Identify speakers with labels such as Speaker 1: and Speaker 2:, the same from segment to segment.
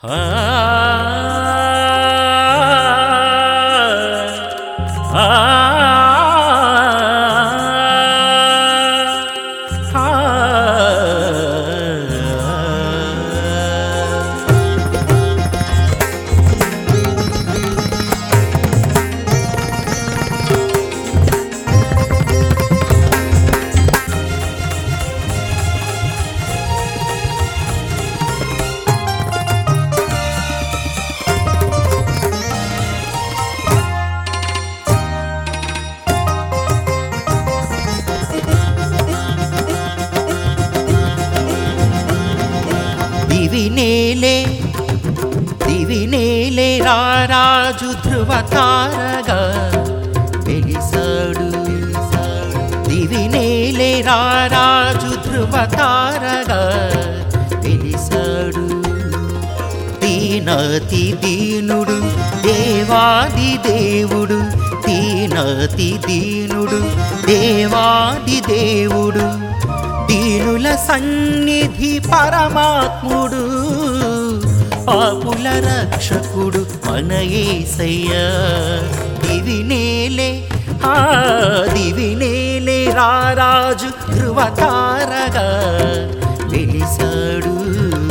Speaker 1: ఆ ఆ
Speaker 2: దివి నేలే దివి నేలే రారాజు ధ్రువ తారగా వెలిసాడు దివి నేలే రారాజు ధ్రువ తారగా వెలిసాడు దీనతి దీనుడు దేవాది దేవుడు దీనతి దీనుడు దేవాది దేవుడు దీనుల సన్నిధి పరమాత్ముడు పాపుల రక్షకుడు మన యేసయ్య దివి నేలే ఆ దివి నేలే రారాజు ధృవతారగా వెలిసాడు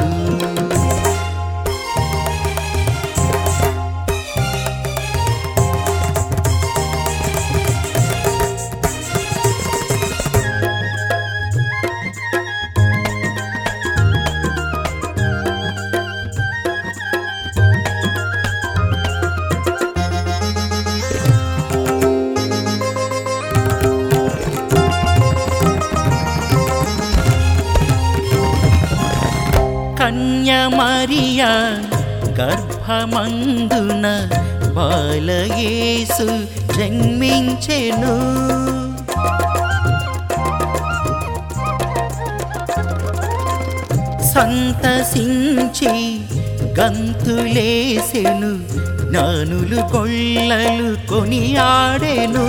Speaker 2: కన్యమరియ గర్భమందున బాలయేసు జన్మించెను సంతసించి గంతులేసెను నానులు గొల్లలు కొనియాడెను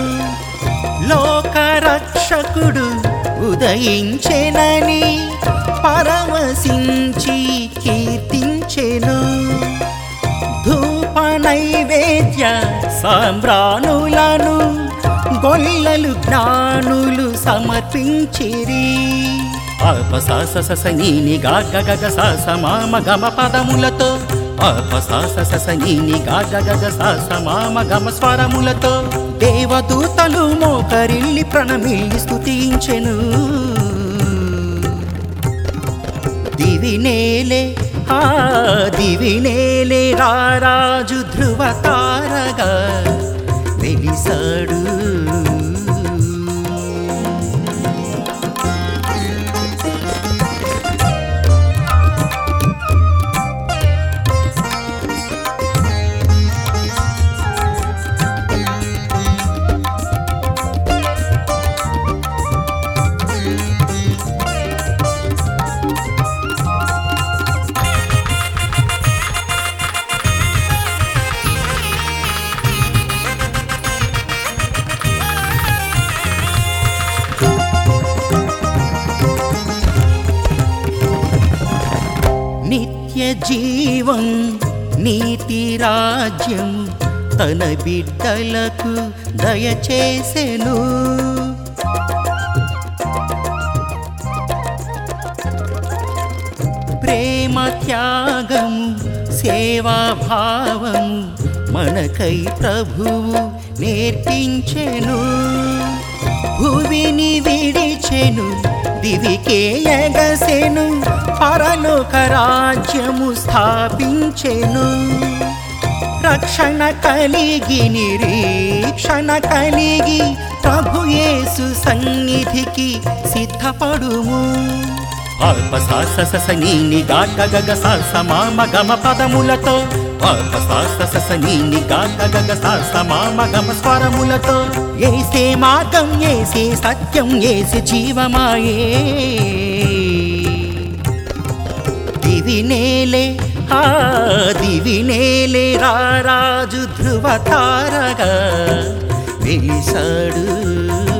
Speaker 2: లోకరక్షకుడు ఉదయించెనని పరమశించి కీర్తించెను ధూప నైవేద్య సాంబ్రాణులను గొల్లలు జ్ఞానులు సమర్పించిరి అల్పసాససనీని గాగ గగ సాస మామ గమ పదములతో అల్పసాససనీని గాగ గగ సాస మామ గమ స్వరములతో దేవదూతలు మోకరిల్లి ప్రణమిల్లి స్తుతించెను దివి నేలే ఆ దివి నేలే రారాజు ధ్రువ తారగా వెలిసాడు నిత్య జీవం నీతి రాజ్యం తన బిడ్డలకు దయచేసెను ప్రేమ త్యాగము సేవాభావము మనకై ప్రభువు నేర్పించెను భువిని విడిచెను దివికే ఎగసెను పరలోక రాజ్యము స్థాపించెను రక్షణ కలిగి నిరీక్షణ కలిగి ప్రభుయేసు సన్నిధికి సిద్ధపడుము అల్పసాససనీని గాగ గగ సాస మామ గమ పదములతో అల్పసాససనీని గాగ గగ సాస మామ గమ స్వరములతో ఏసే మార్గం ఏసే సత్యం ఏసే జీవమాయే దివి నేలే ఆ దివి నేలే రారాజు ధ్రువ తారగా వెలిసాడు